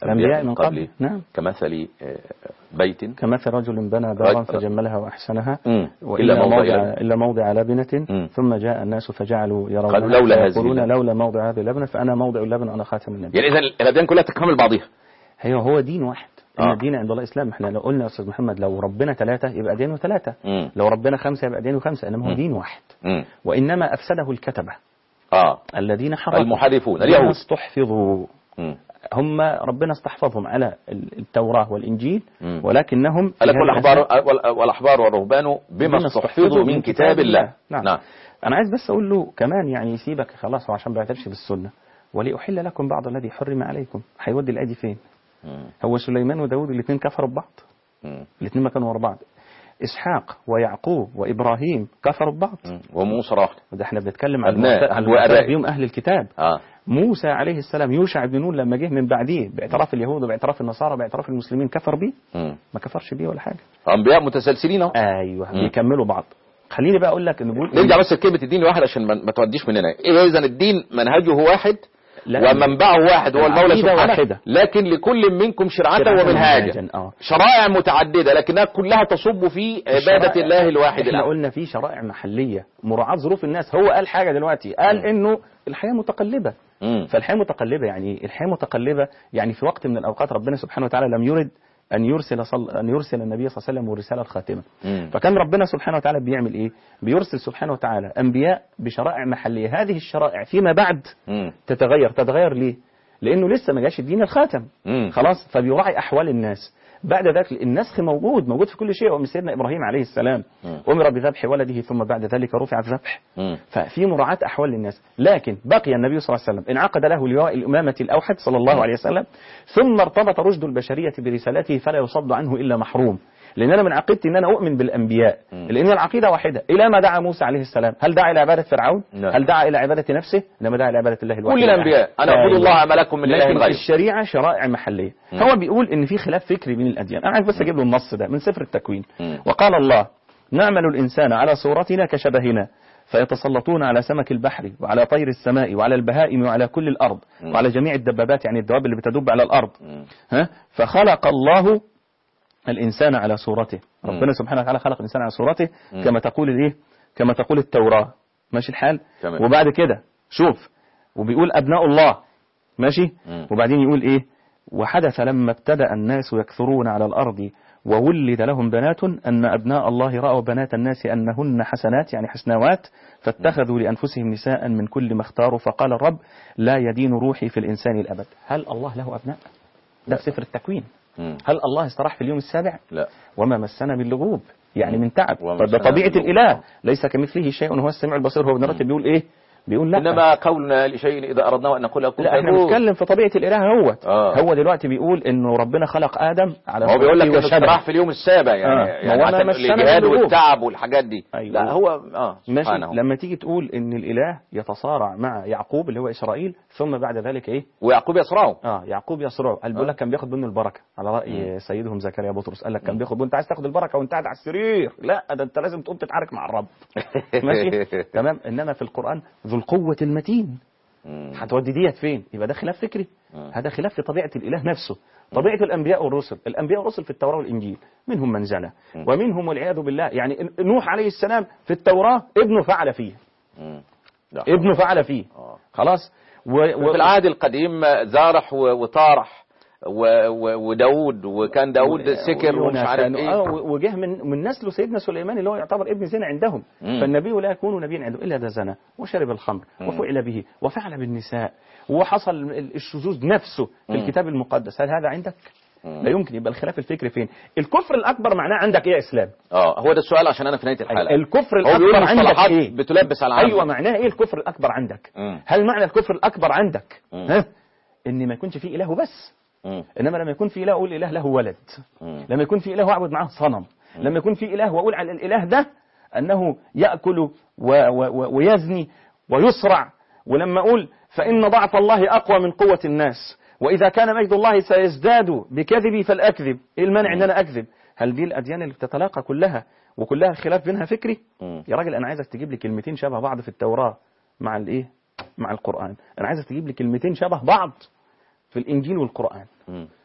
الأنبياء من قبل نعم كمثل آه، بيت كمثل رجل بنى دارا رجل- فجملها وأحسنها مم. وإلا إلا موضع موضع لبن. إلا موضع لبنة مم. ثم جاء الناس فجعلوا يرون قالوا لولا هذه يقولون اللبنة. لولا موضع هذه اللبنة فأنا موضع اللبن وأنا خاتم النبي يعني إذا الأديان كلها تكمل بعضها هي هو دين واحد إن آه. الدين عند الله الإسلام احنا لو قلنا يا أستاذ محمد لو ربنا ثلاثة يبقى دينه ثلاثة مم. لو ربنا خمسة يبقى دينه خمسة إنما هو مم. دين واحد مم. وإنما أفسده الكتبة آه الذين حرفوا المحرفون بما اليهود استحفظوا مم. هم ربنا استحفظهم على التوراة والإنجيل مم. ولكنهم في ألا هذه كل الأثناء الأحبار وال- والأحبار والرهبان بما استحفظوا من كتاب الله نعم. نعم أنا عايز بس أقول له كمان يعني يسيبك خلاص هو عشان ما بيعترفش بالسنة ولأحل لكم بعض الذي حرم عليكم هيودي الأيدي فين؟ مم. هو سليمان وداود الاثنين كفروا ببعض مم. الاثنين ما كانوا ورا بعض إسحاق ويعقوب وإبراهيم كفروا ببعض مم. وموسى راح وده احنا بنتكلم عن أبناء المعت- عن وأبناء. المعترف بيهم أهل الكتاب آه موسى عليه السلام يوشع بن نون لما جه من بعديه باعتراف اليهود وباعتراف النصارى باعتراف المسلمين كفر بيه مم. ما كفرش بيه ولا حاجة أنبياء متسلسلين أهو ايوه مم. بيكملوا بعض خليني بقى اقول لك ان بقول نرجع بس لكلمة الدين الواحد عشان ما ما توديش مننا إيه إذا الدين منهجه واحد لا. ومنبعه واحد هو المولى العقيدة سبحانه واحدة. لكن لكل منكم شرعة شرعة ومنهاجا ومنهاجا، آه. شرائع متعددة لكنها كلها تصب في عبادة الشرائع- الله الواحد احنا الأحد قلنا في شرائع محليه مراعاه ظروف الناس هو قال حاجه دلوقتي قال انه الحياه متقلبه مم. فالحياه متقلبه يعني الحياه متقلبه يعني في وقت من الاوقات ربنا سبحانه وتعالى لم يرد ان يرسل صل... ان يرسل النبي صلى الله عليه وسلم والرساله الخاتمه مم. فكان ربنا سبحانه وتعالى بيعمل ايه بيرسل سبحانه وتعالى انبياء بشرائع محليه هذه الشرائع فيما بعد مم. تتغير تتغير ليه لانه لسه ما جاش الدين الخاتم مم. خلاص فبيراعي احوال الناس بعد ذلك النسخ موجود موجود في كل شيء ومن سيدنا ابراهيم عليه السلام مم. امر بذبح ولده ثم بعد ذلك رفع الذبح مم. ففي مراعاة أحوال الناس لكن بقي النبي صلى الله عليه وسلم انعقد له لواء الإمامة الأوحد صلى الله عليه وسلم ثم ارتبط رشد البشرية برسالته فلا يصد عنه إلا محروم لأن أنا من عقيدتي أن أنا أؤمن بالأنبياء لأن العقيدة واحدة إلى ما دعا موسى عليه السلام هل دعا إلى عبادة فرعون نعم. هل دعا إلى عبادة نفسه إنما دعا إلى عبادة الله الواحد كل الأنبياء أنا أعبد أيوة. الله ما لكم من إله لكن غيره الشريعة شرائع محلية هو بيقول ان في خلاف فكري بين الاديان انا عايز بس اجيب له النص ده من سفر التكوين مم. وقال الله نعمل الانسان على صورتنا كشبهنا فيتسلطون على سمك البحر وعلى طير السماء وعلى البهائم وعلى كل الارض وعلى جميع الدبابات يعني الدواب اللي بتدب على الارض مم. ها فخلق الله الانسان على صورته ربنا سبحانه وتعالى خلق الانسان على صورته كما تقول الايه كما تقول التوراة ماشي الحال تمام. وبعد كده شوف وبيقول ابناء الله ماشي مم. وبعدين يقول ايه وحدث لما ابتدأ الناس يكثرون على الأرض وولد لهم بنات أن أبناء الله رأوا بنات الناس أنهن حسنات يعني حسناوات فاتخذوا لأنفسهم نساء من كل ما اختاروا فقال الرب لا يدين روحي في الإنسان الأبد هل الله له أبناء؟ ده في سفر التكوين مم. هل الله استراح في اليوم السابع؟ لا وما مسنا من لغوب يعني من تعب وما فده مسنا طبيعة من لغوب. الإله ليس كمثله شيء وهو السميع البصير هو بنرتب بيقول إيه؟ بيقول لا إنما قولنا لشيء إذا أردناه أن نقول أكون لا احنا فيكون. بنتكلم في طبيعة الإله هو آه. هو دلوقتي بيقول إنه ربنا خلق آدم على هو بيقول لك صورته انه وشبهه. استراح في اليوم السابع يعني آه. يعني ما هو أنا عشان مسنا الجهاد بالوقوف. والتعب والحاجات دي أيوة. لا هو اه ماشي سبحانه لما تيجي تقول ان الاله يتصارع مع يعقوب اللي هو اسرائيل ثم بعد ذلك ايه ويعقوب يصرعه اه يعقوب يصرعه قال بيقول لك كان بياخد منه البركه على راي سيدهم زكريا بطرس قال لك كان بياخد وانت عايز تاخد البركه وانت قاعد على السرير لا ده انت لازم تقوم تتعارك مع الرب ماشي تمام انما في القران ذو القوه المتين مم. هتودي ديت فين يبقى ده خلاف فكري مم. هذا خلاف في طبيعه الاله نفسه طبيعه الانبياء والرسل الانبياء والرسل في التوراه والانجيل منهم من زنى ومنهم والعياذ بالله يعني نوح عليه السلام في التوراه ابنه فعل فيه مم. لا. ابنه فعل فيه آه. خلاص و... وفي العهد القديم زارح و- وطارح و- و- وداود وكان داود سكر ومش عارف ويوناثان، آه، ايه و- وجه من من نسله سيدنا سليمان اللي هو يعتبر ابن زنا عندهم مم. فالنبي لا يكون نبيا عنده الا اذا زنى وشرب الخمر مم. وفعل به وفعل بالنساء وحصل ال- الشذوذ نفسه في مم. الكتاب المقدس هل هذا عندك؟ مم. لا يمكن يبقى الخلاف الفكري فين؟ الكفر الاكبر معناه عندك ايه يا اسلام؟ اه هو ده السؤال عشان انا في نهايه الحلقه الكفر هو بيقول الاكبر عندك مصطلحات ايه؟ بتلبس على العالم ايوه معناه ايه الكفر الاكبر عندك؟ مم. هل معنى الكفر الاكبر عندك؟ مم. ها؟ ان ما يكونش فيه اله بس مم. انما لما يكون في اله اقول اله له ولد مم. لما يكون في اله اعبد معاه صنم لما يكون في اله واقول على الاله ده انه ياكل و و و ويزني ويصرع ولما اقول فان ضعف الله اقوى من قوه الناس واذا كان مجد الله سيزداد بكذبي فالاكذب ايه المانع ان انا اكذب هل دي الاديان اللي بتتلاقى كلها وكلها خلاف بينها فكري مم. يا راجل انا عايزك تجيب لي كلمتين شبه بعض في التوراه مع الايه مع القران انا عايزك تجيب لي كلمتين شبه بعض في الانجيل والقران مم.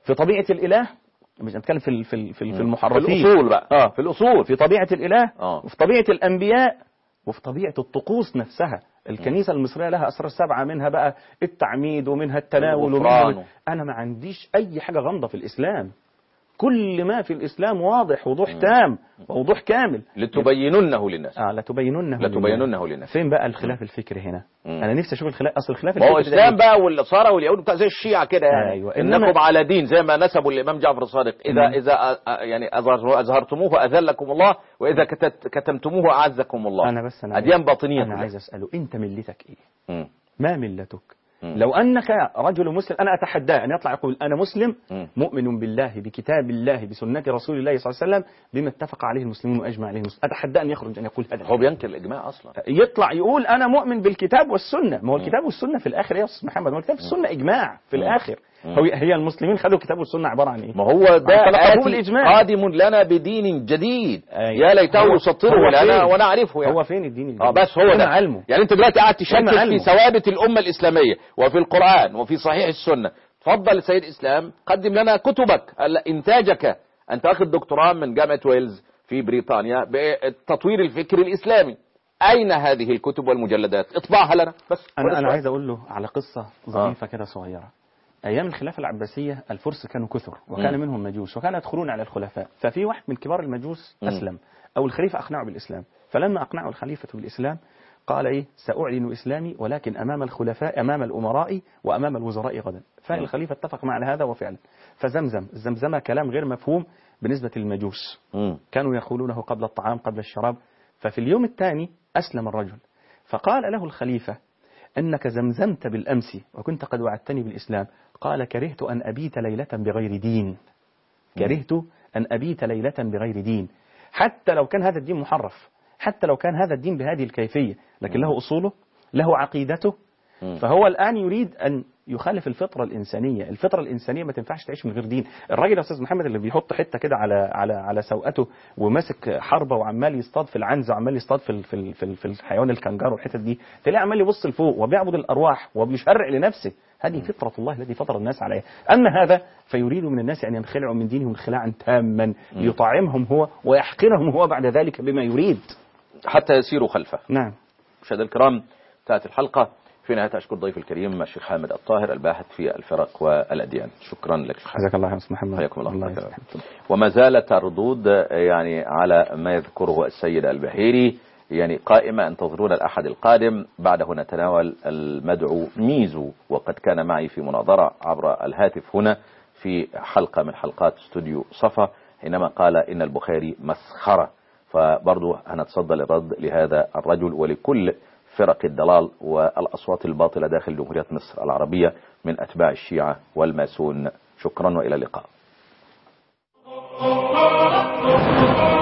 في طبيعة الإله مش هنتكلم في ال- في ال- في ال- في في المحرفين الأصول بقى اه في الأصول في طبيعة الإله آه. وفي طبيعة الأنبياء وفي طبيعة الطقوس نفسها الكنيسة المصرية لها أسرار سبعة منها بقى التعميد ومنها التناول الغفران. ومنها أنا ما عنديش أي حاجة غامضة في الإسلام كل ما في الإسلام واضح وضوح تام ووضوح كامل لتبيننه للناس اه لتبيننه لتبيننه للناس فين بقى الخلاف الفكري هنا مم. انا نفسي اشوف الخلاف اصل الخلاف ما هو الفكري ده اسلام بقى والنصارى واليهود بتاع زي الشيعة كده يعني أيوة. انكم إنما- على دين زي ما نسبوا الامام جعفر الصادق اذا مم. اذا أ- أ- يعني أظهر- اظهرتموه اذلكم الله واذا كتت- كتمتموه اعزكم الله انا بس انا اديان باطنيه انا كلها. عايز اساله انت ملتك ايه مم. ما ملتك مم. لو انك رجل مسلم انا اتحداه ان يطلع يقول انا مسلم مم. مؤمن بالله بكتاب الله بسنه رسول الله صلى الله عليه وسلم بما اتفق عليه المسلمون واجمع عليه المسلمون اتحداه ان يخرج ان يقول هذا هو بينكر الاجماع اصلا يطلع يقول انا مؤمن بالكتاب والسنه ما هو الكتاب والسنه في الاخر يا استاذ محمد ما هو الكتاب والسنه اجماع في مم. الاخر مم. هو هي المسلمين خدوا الكتاب والسنه عباره عن ايه ما هو ده تلقفوه آتي بالإجماع. قادم لنا بدين جديد أيوة. يا ليته هو- يسطره هو لنا فين؟ ونعرفه يعني هو فين الدين الجديد اه بس هو فين ده علمه يعني انت دلوقتي قاعد تشكك في علمه. ثوابت الامه الاسلاميه وفي القران وفي صحيح السنه تفضل سيد اسلام قدم لنا كتبك هلا انتاجك انت واخد دكتوراه من جامعه ويلز في بريطانيا بالتطوير الفكري الاسلامي اين هذه الكتب والمجلدات اطبعها لنا بس هو ده انا انا السؤال. عايز اقول له على قصه ظريفه كده صغيره ايام الخلافه العباسيه الفرس كانوا كثر وكان مم. منهم مجوس وكانوا يدخلون على الخلفاء ففي واحد من كبار المجوس مم. اسلم او الخليفه اقنعه بالاسلام فلما اقنعه الخليفه بالاسلام قال ايه ساعلن اسلامي ولكن امام الخلفاء امام الامراء وامام الوزراء غدا فالخليفه اتفق مع هذا وفعلا فزمزم الزمزمه كلام غير مفهوم بالنسبه للمجوس مم. كانوا يقولونه قبل الطعام قبل الشراب ففي اليوم الثاني أسلم الرجل فقال له الخليفة أنك زمزمت بالأمس وكنت قد وعدتني بالإسلام قال كرهت أن أبيت ليلة بغير دين كرهت أن أبيت ليلة بغير دين حتى لو كان هذا الدين محرف حتى لو كان هذا الدين بهذه الكيفية لكن له أصوله له عقيدته مم. فهو الآن يريد أن يخالف الفطرة الإنسانية الفطرة الإنسانية ما تنفعش تعيش من غير دين الراجل يا أستاذ محمد اللي بيحط حتة كده على على على سوقته وماسك حربة وعمال يصطاد في العنز وعمال يصطاد في ال- في ال- في, ال- في الحيوان الكنجار والحتت دي تلاقيه عمال يبص لفوق وبيعبد الأرواح وبيشرع لنفسه هذه فطرة الله التي فطر الناس عليها أما هذا فيريد من الناس أن ينخلعوا من دينهم انخلاعا تاما ليطعمهم هو ويحقرهم هو بعد ذلك بما يريد حتى يسيروا خلفه نعم مشاهدينا الكرام انتهت الحلقة في نهاية أشكر ضيف الكريم الشيخ حامد الطاهر الباحث في الفرق والأديان شكرا لك شيخ حامد. جزاك الله يا أستاذ محمد حياكم الله, الله الله يسلمك. وما زالت الردود يعني على ما يذكره السيد البحيري يعني قائمة انتظرونا الأحد القادم بعده نتناول المدعو ميزو وقد كان معي في مناظرة عبر الهاتف هنا في حلقة من حلقات استوديو صفا حينما قال إن البخاري مسخرة فبرضو هنتصدى للرد لهذا الرجل ولكل فرق الضلال والأصوات الباطلة داخل جمهورية مصر العربية من أتباع الشيعة والماسون شكرا وإلى اللقاء